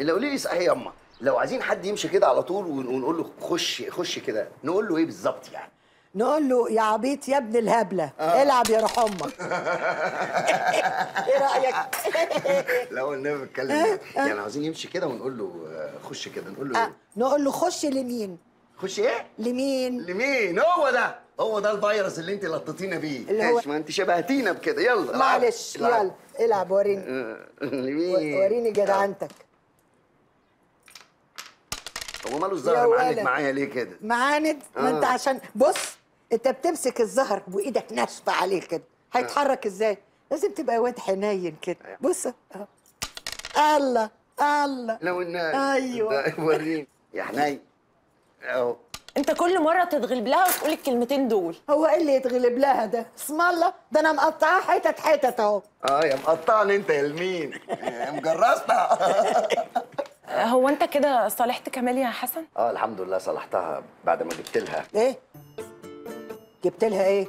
اللي قولي لي صحيح ياما لو عايزين حد يمشي كده على طول ون- ونقول له خش خش كده نقول له ايه بالظبط يعني نقول له يا عبيط يا ابن الهبله العب يا روح امك ايه رايك لو النبي بتكلم يعني عاوزين يمشي كده ونقول له آه، خش كده نقول له آه، إيه؟ نقول له خش لمين خش ايه لمين لمين هو ده هو ده الفيروس اللي انت لطيتينا بيه اللي هو- ماشي، ما انت شبهتينا بكده يلا العب. معلش العب. يلا العب وريني آه، لمين وريني جدعنتك هو ماله يا الزهر معاند ولد. معايا ليه كده معاند ما انت آه. عشان بص انت بتمسك الزهر وايدك ناشفه عليه كده هيتحرك ازاي لازم تبقى واد حنين كده بص اهو الله الله لو النبي أيوة. ده وريني يا حنين اهو انت كل مره تتغلب لها وتقول الكلمتين دول هو ايه اللي يتغلب لها ده اسم الله ده انا مقطعاه حتت حتت اهو اه يا مقطعني انت يا لمين يا مجرسنا هو انت كده صالحت كمال يا حسن اه الحمد لله صلحتها بعد ما جبت لها ايه جبت لها ايه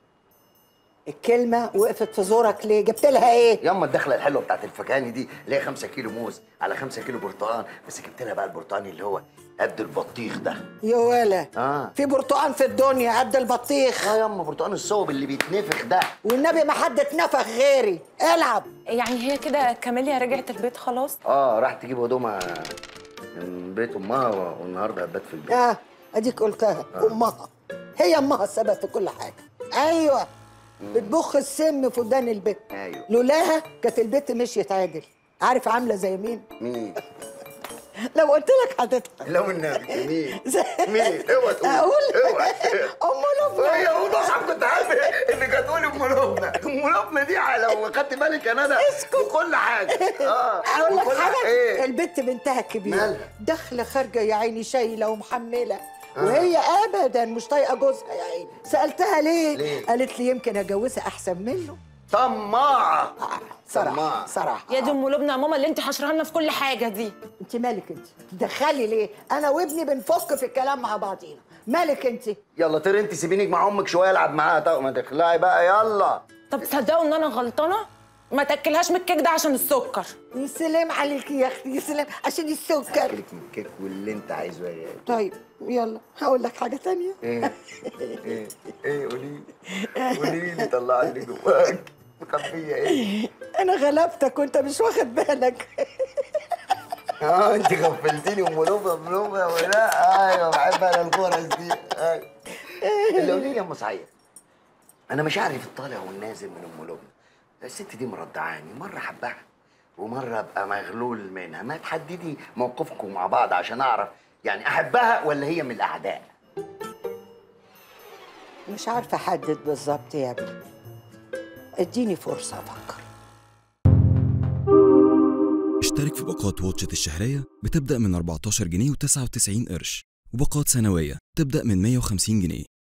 الكلمه وقفت في زورك ليه جبت لها ايه ياما الدخله الحلوه بتاعت الفكاني دي اللي هي 5 كيلو موز على 5 كيلو برتقال بس جبت لها بقى البرتقاني اللي هو قد البطيخ ده يا ولا آه. في برتقان في الدنيا قد البطيخ اه ياما برتقان الصوب اللي بيتنفخ ده والنبي ما حد اتنفخ غيري العب يعني هي كده كاميليا رجعت البيت خلاص اه راح تجيب هدومها من بيت امها والنهارده هتبات في البيت اه اديك قلتها امها هي امها السبب في كل حاجه ايوه بتبخ السم في ودان البيت ايوه لولاها كانت البيت مشيت عادل عارف عامله زي مين مين لو قلت لك هتضحك لو النبي مين زي- مين اوعى تقول اقول اوعى ام لبنى هي وضع صعب كنت عارف انك هتقولي ام لبنى ام لبنى دي لو خدت بالك انا ده وكل حاجه اه اقول لك وكل حاجه ايه البت بنتها كبيره مالها؟ داخله خارجه يا عيني شايله ومحمله وهي ابدا مش طايقه جوزها يا عيني سالتها ليه؟ ليه؟ قالت لي يمكن اتجوزها احسن منه طماعه آه، صراحه طماعة. صراحه يا دي ام لبنى يا ماما اللي انت حشرها لنا في كل حاجه دي انت مالك انت تدخلي ليه انا وابني بنفك في الكلام مع بعضينا مالك انت يلا طير انت سيبينك مع امك شويه العب معاها طب ما تخلعي بقى يلا طب تصدقوا ان انا غلطانه ما تاكلهاش من الكيك ده عشان السكر يا سلام عليكي يا اختي يا سلام عشان السكر اكلك من الكيك واللي انت عايزه ايه طيب يلا هقول لك حاجه تانية ايه ايه ايه قولي لي قولي لي طلعي اللي جواك مخبيه ايه انا غلبتك وانت مش واخد بالك اه انت غفلتيني ام لبنى ام لبنى ولا ايوه بحب انا الفرص دي أيوة. اللي قولي لي يا ام سعيد انا مشاعري في الطالع والنازل من ام لبنى الست دي مردعاني مره حبها ومره ابقى مغلول منها ما تحددي موقفكم مع بعض عشان اعرف يعني احبها ولا هي من الاعداء مش عارفه احدد بالظبط يا ابني اديني فرصه افكر اشترك في باقات واتشت الشهرية بتبدأ من 14 جنيه و99 قرش وباقات سنوية تبدأ من 150 جنيه